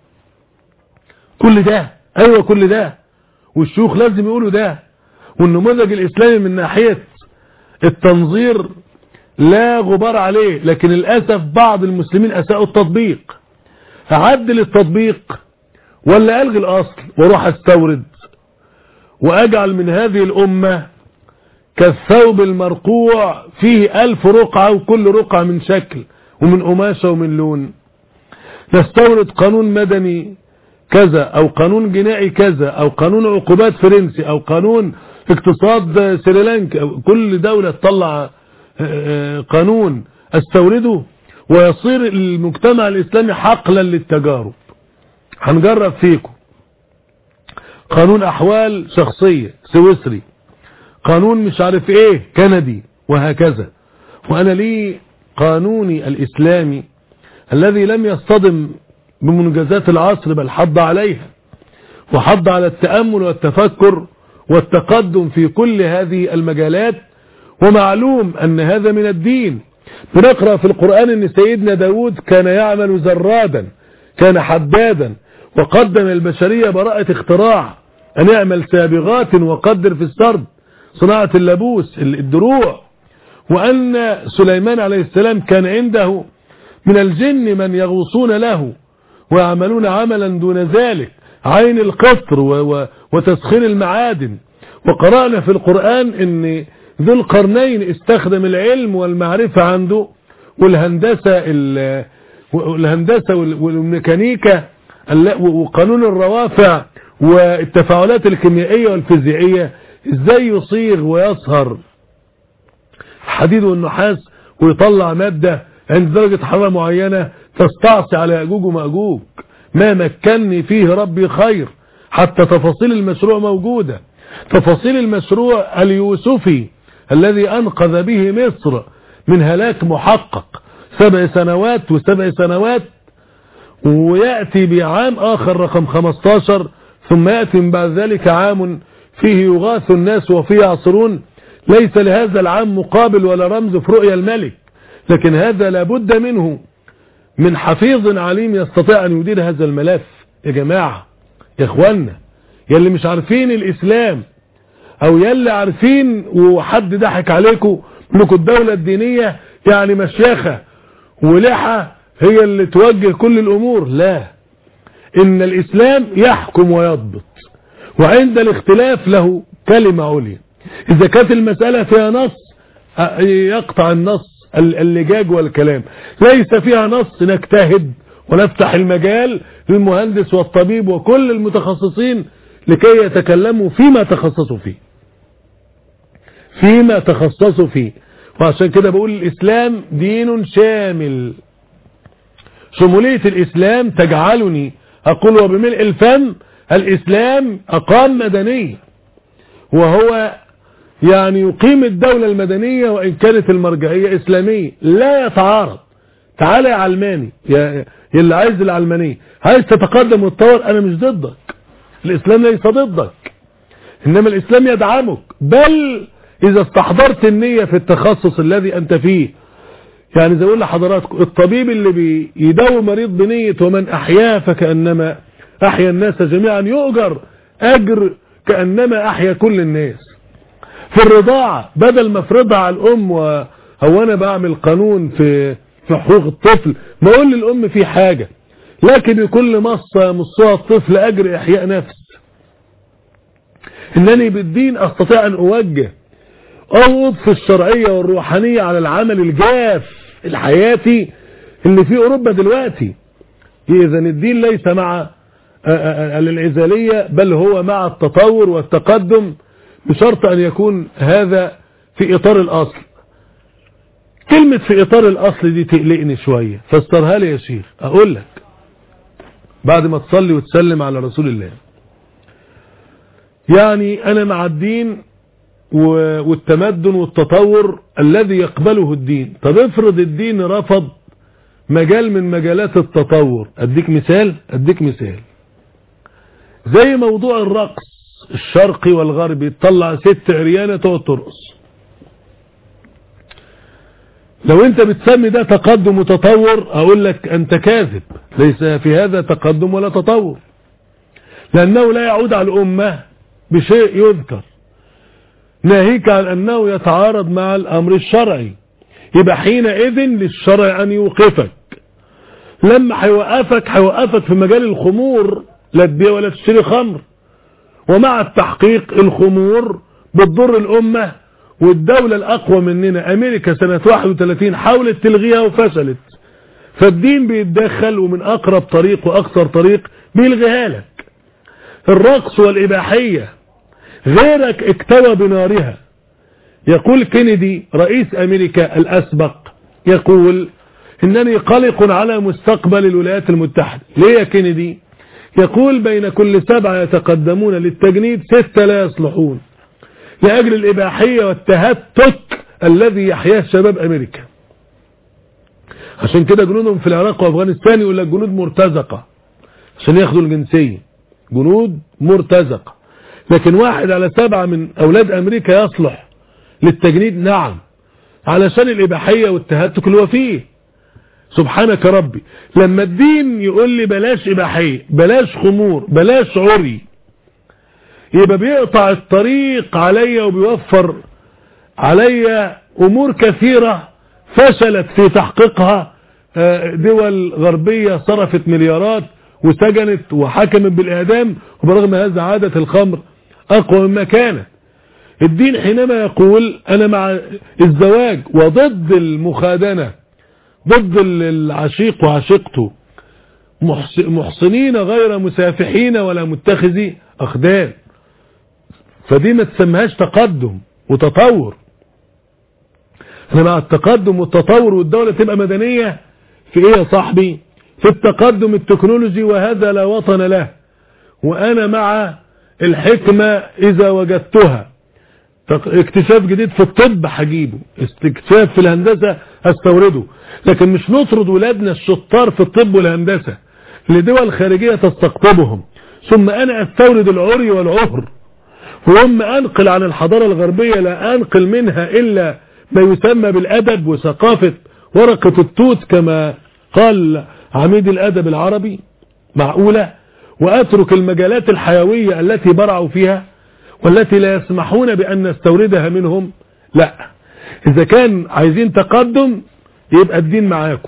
كل ده أيوة كل ده والشيوخ لازم يقولوا ده والنموذج الإسلامي من ناحية التنظير لا غبار عليه لكن للأسف بعض المسلمين أساءوا التطبيق أعدل التطبيق ولا ألغي الأصل واروح استورد وأجعل من هذه الأمة كالثوب المرقوع فيه ألف رقعة وكل رقعة من شكل ومن قماشة ومن لون نستورد قانون مدني كذا او قانون جنائي كذا او قانون عقوبات فرنسي او قانون اقتصاد سريلانكا كل دولة تطلع قانون استورده ويصير المجتمع الاسلامي حقلا للتجارب هنجرب فيكم قانون احوال شخصية سويسري قانون مش عارف ايه كندي وهكذا وانا لي قانوني الاسلامي الذي لم يصطدم بمنجزات العصر بل حض عليها وحض على التأمل والتفكر والتقدم في كل هذه المجالات ومعلوم أن هذا من الدين بنقرأ في القرآن أن سيدنا داود كان يعمل زرادا كان حدادا وقدم البشرية براءة اختراع أن يعمل سابغات وقدر في السرد صناعة اللبوس الدروع وأن سليمان عليه السلام كان عنده من الجن من يغوصون له ويعملون عملا دون ذلك عين القطر وتسخير المعادن وقرأنا في القرآن ان ذو القرنين استخدم العلم والمعرفة عنده والهندسة والهندسة والميكانيكا وقانون الروافع والتفاعلات الكيميائية والفيزيائية ازاي يصيغ ويصهر الحديد والنحاس ويطلع مادة عند درجة حرارة معينة تستعصي على يأجوج ومأجوج ما مكنني فيه ربي خير حتى تفاصيل المشروع موجودة تفاصيل المشروع اليوسفي الذي أنقذ به مصر من هلاك محقق سبع سنوات وسبع سنوات ويأتي بعام آخر رقم 15 ثم يأتي من بعد ذلك عام فيه يغاث الناس وفيه يعصرون ليس لهذا العام مقابل ولا رمز في رؤيا الملك لكن هذا لابد منه من حفيظ عليم يستطيع أن يدير هذا الملف يا جماعة يا اخوانا يا اللي مش عارفين الإسلام أو يا اللي عارفين وحد ضحك عليكم انكم الدولة الدينية يعني مشيخة ولحى هي اللي توجه كل الأمور لا إن الإسلام يحكم ويضبط وعند الاختلاف له كلمة عليا إذا كانت المسألة فيها نص يقطع النص اللجاج والكلام ليس فيها نص نجتهد ونفتح المجال للمهندس والطبيب وكل المتخصصين لكي يتكلموا فيما تخصصوا فيه فيما تخصصوا فيه وعشان كده بقول الإسلام دين شامل شمولية الإسلام تجعلني أقول وبملء الفم الإسلام أقام مدني وهو يعني يقيم الدولة المدنية وإن كانت المرجعية إسلامية لا يتعارض تعالى يا علماني يا اللي عايز العلمانية عايز تتقدم وتطور أنا مش ضدك الإسلام ليس ضدك إنما الإسلام يدعمك بل إذا استحضرت النية في التخصص الذي أنت فيه يعني زي أقول لحضراتكم الطبيب اللي بيداوي مريض بنية ومن أحياه فكأنما أحيا الناس جميعا يؤجر أجر كأنما أحيا كل الناس في الرضاعة بدل ما افرضها على الأم وهو أنا بعمل قانون في في حقوق الطفل ما أقول للأم في حاجة لكن كل مصة مصها الطفل أجر إحياء نفس إنني بالدين أستطيع أن أوجه أوض في الشرعية والروحانية على العمل الجاف الحياتي اللي في أوروبا دلوقتي إذا الدين ليس مع الانعزالية بل هو مع التطور والتقدم بشرط أن يكون هذا في إطار الأصل كلمة في إطار الأصل دي تقلقني شوية فاسترها لي يا شيخ أقول لك بعد ما تصلي وتسلم على رسول الله يعني أنا مع الدين والتمدن والتطور الذي يقبله الدين طب افرض الدين رفض مجال من مجالات التطور اديك مثال اديك مثال زي موضوع الرقص الشرقي والغربي تطلع ست عريانة تقعد ترقص لو انت بتسمي ده تقدم وتطور اقول لك انت كاذب ليس في هذا تقدم ولا تطور لانه لا يعود على الامة بشيء يذكر ناهيك عن انه يتعارض مع الامر الشرعي يبقى حينئذ للشرع ان يوقفك لما هيوقفك هيوقفك في مجال الخمور لا تبيع ولا تشتري خمر ومع التحقيق الخمور بتضر الامة والدولة الاقوى مننا امريكا سنة 31 حاولت تلغيها وفشلت فالدين بيتدخل ومن اقرب طريق واقصر طريق بيلغيها لك الرقص والاباحية غيرك اكتوى بنارها يقول كينيدي رئيس امريكا الاسبق يقول انني قلق على مستقبل الولايات المتحدة ليه يا كينيدي يقول بين كل سبعة يتقدمون للتجنيد ستة لا يصلحون لأجل الإباحية والتهتك الذي يحياه شباب أمريكا عشان كده جنودهم في العراق وأفغانستان يقول لك جنود مرتزقة عشان ياخدوا الجنسية جنود مرتزقة لكن واحد على سبعة من أولاد أمريكا يصلح للتجنيد نعم علشان الإباحية والتهتك اللي هو فيه سبحانك ربي لما الدين يقول لي بلاش إباحية بلاش خمور بلاش عري يبقى بيقطع الطريق عليا وبيوفر عليا أمور كثيرة فشلت في تحقيقها دول غربية صرفت مليارات وسجنت وحكمت بالإعدام وبرغم هذا عادة الخمر أقوى مما كانت الدين حينما يقول أنا مع الزواج وضد المخادنة ضد العشيق وعشيقته محصنين غير مسافحين ولا متخذي أخدان فدي ما تسميهاش تقدم وتطور احنا مع التقدم والتطور والدولة تبقى مدنية في ايه يا صاحبي في التقدم التكنولوجي وهذا لا وطن له وانا مع الحكمة اذا وجدتها اكتشاف جديد في الطب هجيبه استكشاف في الهندسة هستورده لكن مش نطرد ولادنا الشطار في الطب والهندسة لدول خارجية تستقطبهم ثم انا استورد العري والعهر وهم انقل عن الحضارة الغربية لا انقل منها الا ما يسمى بالادب وثقافة ورقة التوت كما قال عميد الادب العربي معقولة واترك المجالات الحيوية التي برعوا فيها والتي لا يسمحون بان نستوردها منهم لا اذا كان عايزين تقدم يبقى الدين معاكم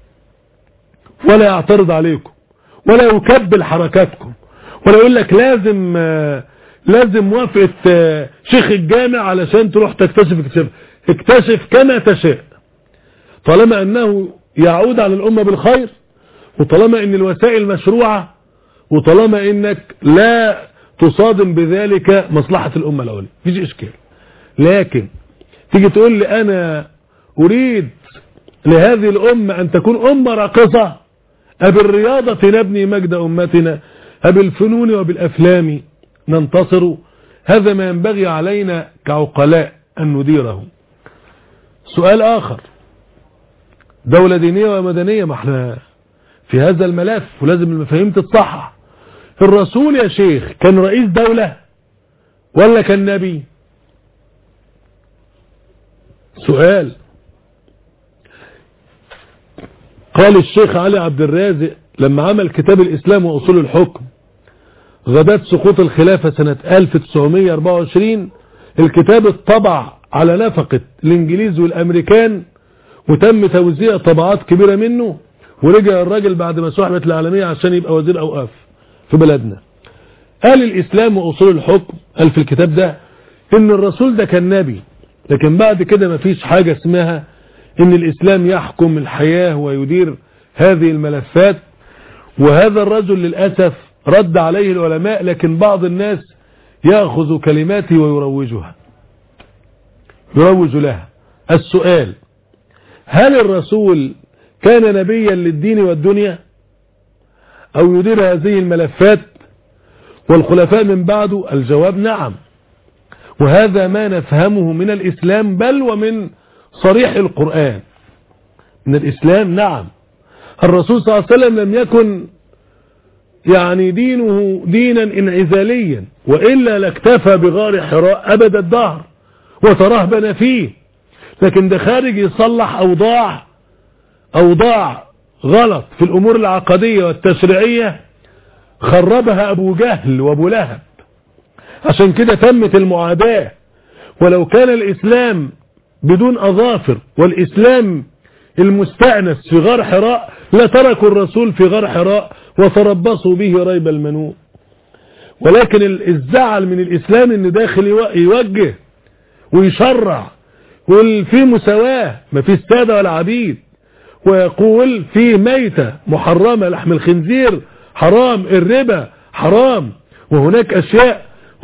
ولا يعترض عليكم ولا يكبل حركاتكم ولا يقول لك لازم لازم موافقة شيخ الجامع علشان تروح تكتشف اكتشاف اكتشف كما تشاء طالما انه يعود على الامة بالخير وطالما ان الوسائل مشروعة وطالما انك لا تصادم بذلك مصلحة الامة الاولى مفيش اشكال لكن تيجي تقول لي انا اريد لهذه الامة ان تكون امة راقصة أبالرياضة نبني مجد أمتنا أبالفنون وبالأفلام ننتصر هذا ما ينبغي علينا كعقلاء أن نديره سؤال آخر دولة دينية ومدنية ما احنا في هذا الملف ولازم المفاهيم تتصحح الرسول يا شيخ كان رئيس دولة ولا كان نبي سؤال قال الشيخ علي عبد الرازق لما عمل كتاب الإسلام وأصول الحكم غداة سقوط الخلافة سنة 1924 الكتاب اتطبع على نفقة الانجليز والامريكان وتم توزيع طبعات كبيرة منه ورجع الراجل بعد ما سحبت العالمية عشان يبقى وزير اوقاف في بلدنا قال الاسلام واصول الحكم قال في الكتاب ده ان الرسول ده كان نبي لكن بعد كده مفيش حاجة اسمها ان الاسلام يحكم الحياة ويدير هذه الملفات وهذا الرجل للأسف رد عليه العلماء لكن بعض الناس يأخذ كلماته ويروجها يروج لها السؤال هل الرسول كان نبيا للدين والدنيا او يدير هذه الملفات والخلفاء من بعده الجواب نعم وهذا ما نفهمه من الاسلام بل ومن صريح القرآن من الاسلام نعم الرسول صلى الله عليه وسلم لم يكن يعني دينه دينا انعزاليا وإلا لاكتفى بغار حراء أبد الدهر وترهبن فيه لكن ده خارج يصلح أوضاع أوضاع غلط في الأمور العقدية والتشريعية خربها أبو جهل وأبو لهب عشان كده تمت المعاداة ولو كان الإسلام بدون أظافر والإسلام المستأنس في غار حراء لتركوا الرسول في غار حراء وتربصوا به ريب المنون ولكن الزعل من الإسلام ان داخل يوجه ويشرع ويقول في مساواة ما في السادة ولا عبيد ويقول في ميتة محرمة لحم الخنزير حرام الربا حرام وهناك أشياء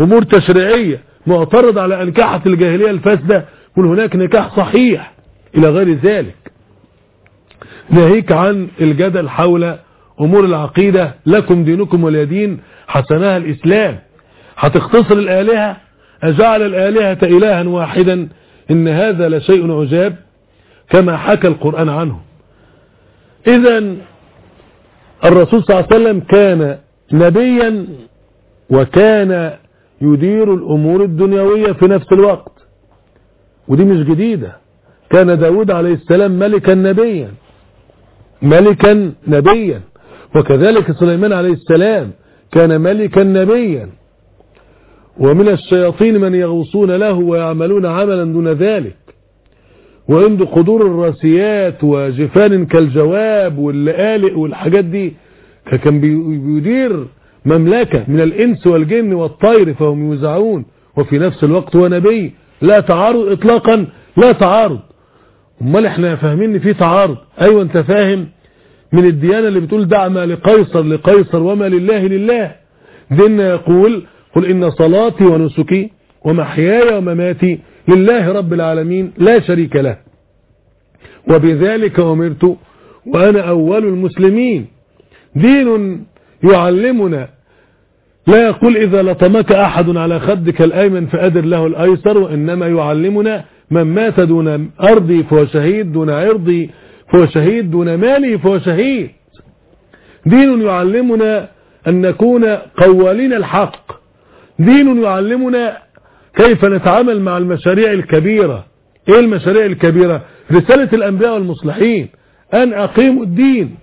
أمور تشريعية معترض على أنكحة الجاهلية الفاسدة يقول هناك نكاح صحيح إلى غير ذلك ناهيك عن الجدل حول أمور العقيدة لكم دينكم ولي دين حسنها الإسلام هتختصر الآلهة أجعل الآلهة إلها واحدا إن هذا لشيء عجاب كما حكى القرآن عنه إذا الرسول صلى الله عليه وسلم كان نبيا وكان يدير الأمور الدنيوية في نفس الوقت ودي مش جديدة كان داود عليه السلام ملكا نبيا ملكا نبيا وكذلك سليمان عليه السلام كان ملكا نبيا ومن الشياطين من يغوصون له ويعملون عملا دون ذلك وعنده قدور الراسيات وجفان كالجواب واللآلئ والحاجات دي كان بيدير مملكة من الإنس والجن والطير فهم يوزعون وفي نفس الوقت هو نبي لا تعارض إطلاقا لا تعارض امال احنا فاهمين ان في تعارض ايوه انت فاهم من الديانة اللي بتقول دع ما لقيصر لقيصر وما لله لله ديننا يقول قل إن صلاتي ونسكي ومحياي ومماتي لله رب العالمين لا شريك له وبذلك أمرت وأنا أول المسلمين دين يعلمنا لا يقول إذا لطمك أحد على خدك الأيمن فأدر له الأيسر وإنما يعلمنا من مات دون أرضي فهو شهيد دون عرضي فهو شهيد دون مالي فهو شهيد دين يعلمنا أن نكون قوالين الحق دين يعلمنا كيف نتعامل مع المشاريع الكبيرة ايه المشاريع الكبيرة رسالة الانبياء والمصلحين ان اقيموا الدين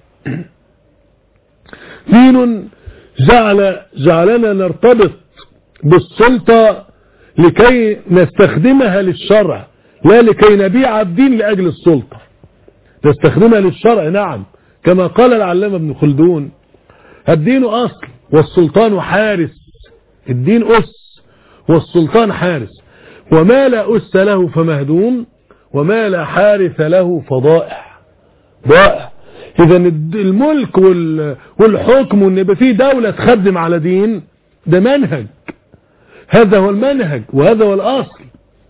دين جعل جعلنا نرتبط بالسلطة لكي نستخدمها للشرع لا لكي نبيع الدين لأجل السلطة نستخدمها للشرع نعم كما قال العلامة ابن خلدون الدين أصل والسلطان حارس الدين أس والسلطان حارس وما لا أس له فمهدوم وما لا حارث له فضائع ضائع إذا الملك والحكم وان يبقى فيه دولة تخدم على دين ده منهج هذا هو المنهج وهذا هو الأصل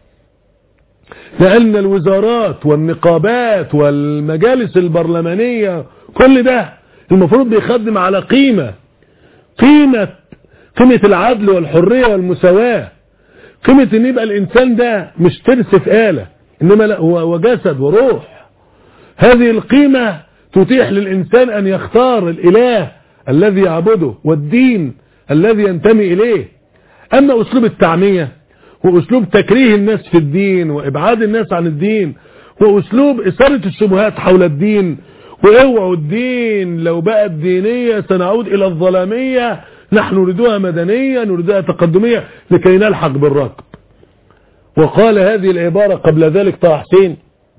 لأن الوزارات والنقابات والمجالس البرلمانية كل ده المفروض بيخدم على قيمة قيمة قيمة العدل والحرية والمساواة قيمة ان يبقى الانسان ده مش ترس في آلة انما لا هو جسد وروح هذه القيمة تتيح للانسان ان يختار الاله الذي يعبده والدين الذي ينتمي اليه اما اسلوب التعمية واسلوب تكريه الناس في الدين وابعاد الناس عن الدين واسلوب اثارة الشبهات حول الدين واوعوا الدين لو بقت دينية سنعود الى الظلامية نحن نريدها مدنية نريدها تقدمية لكي نلحق بالركب وقال هذه العبارة قبل ذلك طه حسين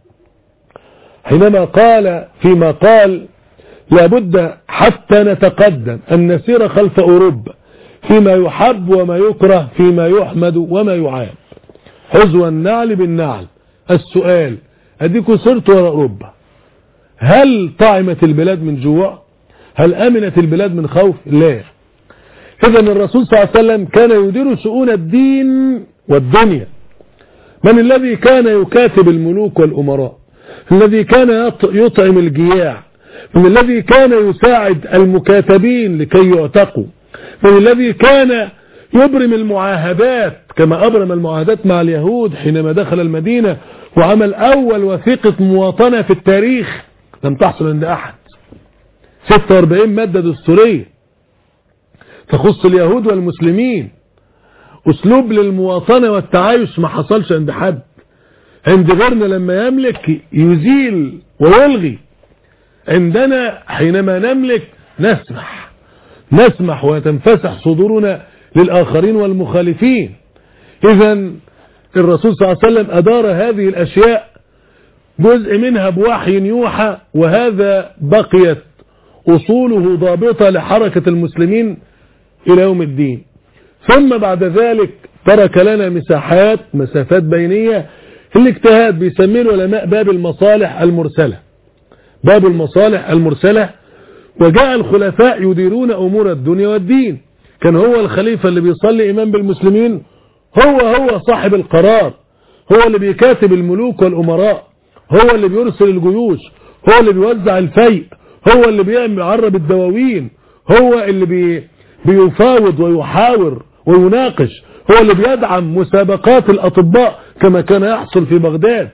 حينما قال فيما قال لابد حتى نتقدم أن نسير خلف أوروبا فيما يحب وما يكره فيما يحمد وما يعاب حزو النعل بالنعل السؤال أديكوا سرت وراء أوروبا هل طعمت البلاد من جوع هل أمنت البلاد من خوف لا إذا الرسول صلى الله عليه وسلم كان يدير شؤون الدين والدنيا من الذي كان يكاتب الملوك والأمراء الذي كان يطعم الجياع من الذي كان يساعد المكاتبين لكي يعتقوا من الذي كان يبرم المعاهدات كما أبرم المعاهدات مع اليهود حينما دخل المدينة وعمل أول وثيقة مواطنة في التاريخ لم تحصل عند أحد 46 مادة دستورية تخص اليهود والمسلمين أسلوب للمواطنة والتعايش ما حصلش عند حد عند غيرنا لما يملك يزيل ويلغي عندنا حينما نملك نسمح نسمح وتنفسح صدورنا للآخرين والمخالفين إذا الرسول صلى الله عليه وسلم أدار هذه الأشياء جزء منها بوحي يوحى وهذا بقيت أصوله ضابطة لحركة المسلمين إلى يوم الدين ثم بعد ذلك ترك لنا مساحات مسافات بينية الاجتهاد بيسميه العلماء باب المصالح المرسلة باب المصالح المرسلة وجاء الخلفاء يديرون أمور الدنيا والدين كان هو الخليفة اللي بيصلي إمام بالمسلمين هو هو صاحب القرار هو اللي بيكاتب الملوك والأمراء هو اللي بيرسل الجيوش هو اللي بيوزع الفيء هو اللي بيعمل عرب الدواوين هو اللي بي بيفاوض ويحاور ويناقش هو اللي بيدعم مسابقات الأطباء كما كان يحصل في بغداد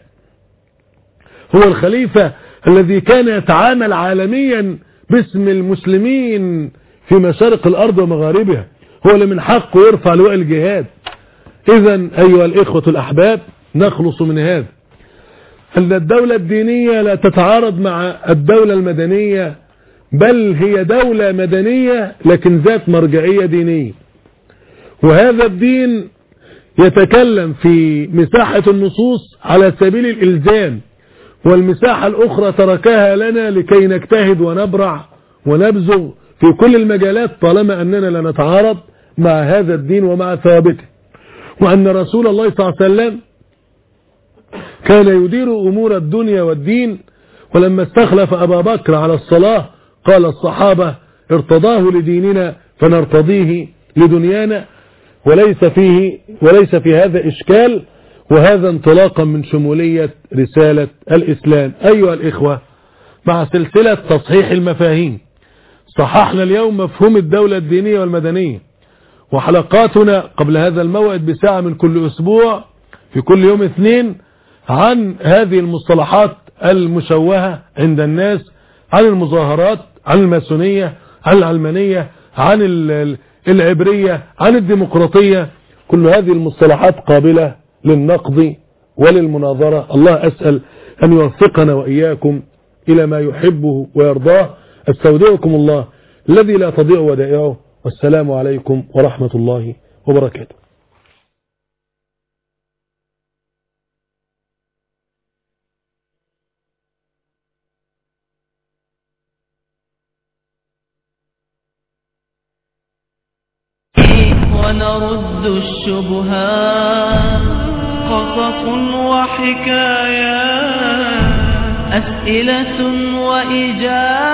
هو الخليفة الذي كان يتعامل عالميا باسم المسلمين في مشارق الأرض ومغاربها هو اللي من حقه يرفع لواء الجهاد إذا أيها الإخوة الأحباب نخلص من هذا أن الدولة الدينية لا تتعارض مع الدولة المدنية بل هي دولة مدنية لكن ذات مرجعية دينية وهذا الدين يتكلم في مساحة النصوص على سبيل الإلزام والمساحة الأخرى تركها لنا لكي نجتهد ونبرع ونبزغ في كل المجالات طالما أننا لا نتعارض مع هذا الدين ومع ثوابته وأن رسول الله صلى الله عليه وسلم كان يدير أمور الدنيا والدين ولما استخلف أبا بكر على الصلاة قال الصحابة ارتضاه لديننا فنرتضيه لدنيانا وليس فيه وليس في هذا إشكال وهذا انطلاقا من شمولية رسالة الإسلام أيها الإخوة مع سلسلة تصحيح المفاهيم صححنا اليوم مفهوم الدولة الدينية والمدنية وحلقاتنا قبل هذا الموعد بساعة من كل أسبوع في كل يوم اثنين عن هذه المصطلحات المشوهة عند الناس عن المظاهرات عن الماسونية عن العلمانية عن العبرية عن الديمقراطية كل هذه المصطلحات قابلة للنقض وللمناظرة الله أسأل أن يوفقنا وإياكم إلى ما يحبه ويرضاه استودعكم الله الذي لا تضيع ودائعه والسلام عليكم ورحمة الله وبركاته ونرد الشبهات قصص وحكايات أسئلة وإجابات